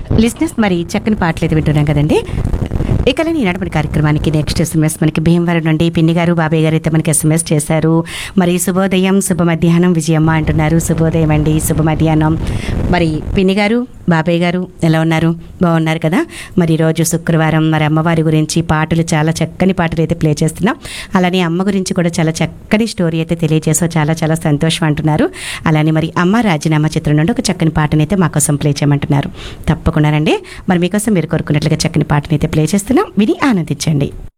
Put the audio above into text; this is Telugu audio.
లిస్నెస్ మరి చక్కని పాటలు అయితే వింటున్నాం కదండి ఇక ఈనాటి కార్యక్రమానికి నెక్స్ట్ ఎస్ఎంఎస్ మనకి భీమవరం నుండి పిన్ని గారు బాబాయ్ గారు అయితే మనకి ఎస్ఎంఎస్ చేశారు మరి శుభోదయం శుభ మధ్యాహ్నం విజయమ్మ అంటున్నారు శుభోదయం అండి శుభ మధ్యాహ్నం మరి పిన్ని గారు బాబాయ్ గారు ఎలా ఉన్నారు బాగున్నారు కదా మరి ఈరోజు శుక్రవారం మరి అమ్మవారి గురించి పాటలు చాలా చక్కని పాటలు అయితే ప్లే చేస్తున్నాం అలానే అమ్మ గురించి కూడా చాలా చక్కని స్టోరీ అయితే తెలియజేసో చాలా చాలా సంతోషం అంటున్నారు అలానే మరి అమ్మ రాజీనామా చిత్రం నుండి ఒక చక్కని పాటనైతే అయితే మా కోసం ప్లే చేయమంటున్నారు తప్పకుండానండి మరి మీకోసం మీరు కోరుకున్నట్లుగా చక్కని పాటనైతే ప్లే చేస్తున్నాం విని ఆనందించండి